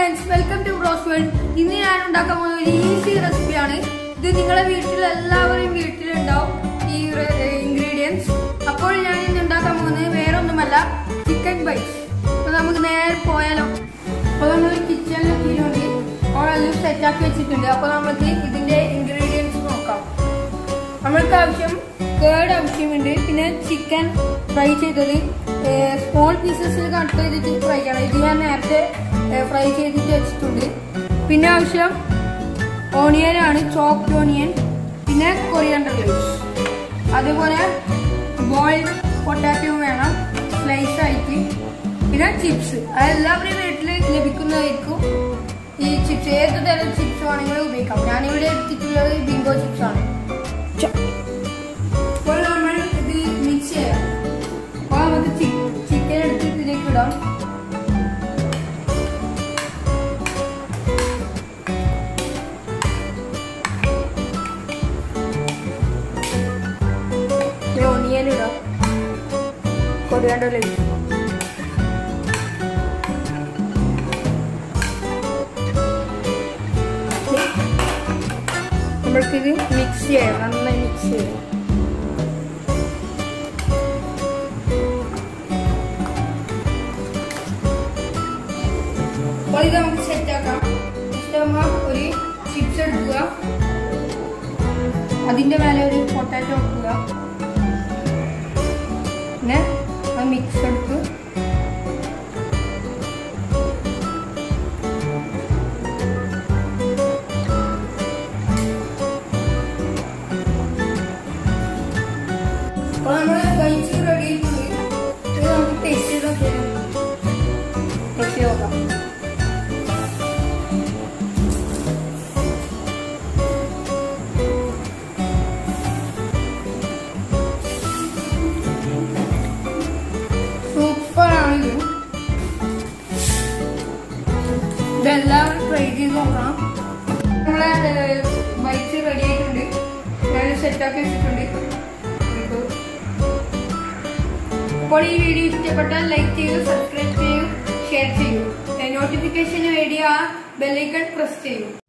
friends welcome to Bros World ഇന്ന് ഞാൻ ഉണ്ടാക്കാൻ പോകുന്ന ഒരു ഈസി റെസിപ്പിയാണ് ഇത് നിങ്ങളുടെ വീട്ടിൽ എല്ലാവരും വീട്ടിലുണ്ടാവും ഈ ഇൻഗ്രീഡിയൻസ് അപ്പോൾ ഞാൻ ഇന്ന് ഉണ്ടാക്കാൻ പോകുന്നത് വേറെ ഒന്നുമല്ല ചിക്കൻ ബൈറ്റ്സ് അപ്പൊ നമുക്ക് നേരെ പോയാലോ അപ്പൊ നമ്മൾ കിച്ചണിൽ എത്തിയിട്ടുണ്ട് ഓളെല്ലാം സെറ്റാക്കി വെച്ചിട്ടുണ്ട് അപ്പൊ നമുക്ക് ഇതിന്റെ ഇൻഗ്രീഡിയൻസ് നോക്കാം നമ്മൾക്ക് ആവശ്യം കേർഡ് ആവശ്യമുണ്ട് പിന്നെ ചിക്കൻ ഫ്രൈ ചെയ്തത് സ്മോൾ പീസസിൽ കട്ട് ചെയ്തിട്ട് ഫ്രൈ ചെയ്യണം ഇത് ഞാൻ നേരത്തെ ഫ്രൈ ചെയ്തിട്ട് വെച്ചിട്ടുണ്ട് പിന്നെ ആവശ്യം ഓണിയൻ ആണ് ചോപ്ഡ് ഓണിയൻ പിന്നെ കൊറിയണ്ടർ ലീവ്സ് അതുപോലെ ബോയിൽഡ് പൊട്ടാറ്റോ വേണം സ്ലൈസ് ആയിട്ട് പിന്നെ ചിപ്സ് അതെല്ലാവരുടെയും വീട്ടിൽ ലഭിക്കുന്നതായിരിക്കും ഈ ചിപ്സ് ഏത് തരം ചിപ്സ് വേണമെങ്കിലും ഉപയോഗിക്കാം ഞാനിവിടെ എടുത്തിട്ടുള്ളത് ബിങ്കോ ചിപ്സ് ആണ് അപ്പോൾ നമ്മൾ ഇത് മിക്സ് ചെയ്യാം അപ്പോൾ നമുക്ക് ചിക്കൻ എടുത്ത് ഇതിലേക്ക് ഇടാം ഓണിയൻ ഇടാം കൊറിയാണ്ടോ ലഭിക്കും നമ്മൾക്കിത് മിക്സ് ചെയ്യാം നന്നായി മിക്സ് ചെയ്യാം അപ്പോൾ ഇത് നമുക്ക് സെറ്റ് ആക്കാം ഇഷ്ടമാ ഒരു ചിപ്സ് എടുക്കുക അതിന്റെ മേലെ ഒരു പൊട്ടാറ്റോ വെക്കുക പിന്നെ ആ മിക്സ് എടുത്ത് അപ്പോൾ നമ്മുടെ കഴിച്ച് റെഡി ആയിട്ടുണ്ട് ഇത് നമുക്ക് ടേസ്റ്റ് ചെയ്ത് നോക്കിയാലോ ടേസ്റ്റ് ചെയ്ത് നോക്കാം സൂപ്പറാണ് ഇത് ഇതെല്ലാവരും ട്രൈ ചെയ്ത് നോക്കണം നമ്മളെ ബൈക്ക് റെഡി ആയിട്ടുണ്ട് ഞാൻ സെറ്റാക്കി വെച്ചിട്ടുണ്ട് നമുക്ക് അപ്പോൾ ഈ വീഡിയോ ഇഷ്ടപ്പെട്ടാൽ ലൈക്ക് ചെയ്യൂ സബ്സ്ക്രൈബ് ചെയ്യൂ ഷെയർ ചെയ്യൂ നോട്ടിഫിക്കേഷന് വേണ്ടി ആ ബെല്ലൈക്കൺ പ്രസ് ചെയ്യൂ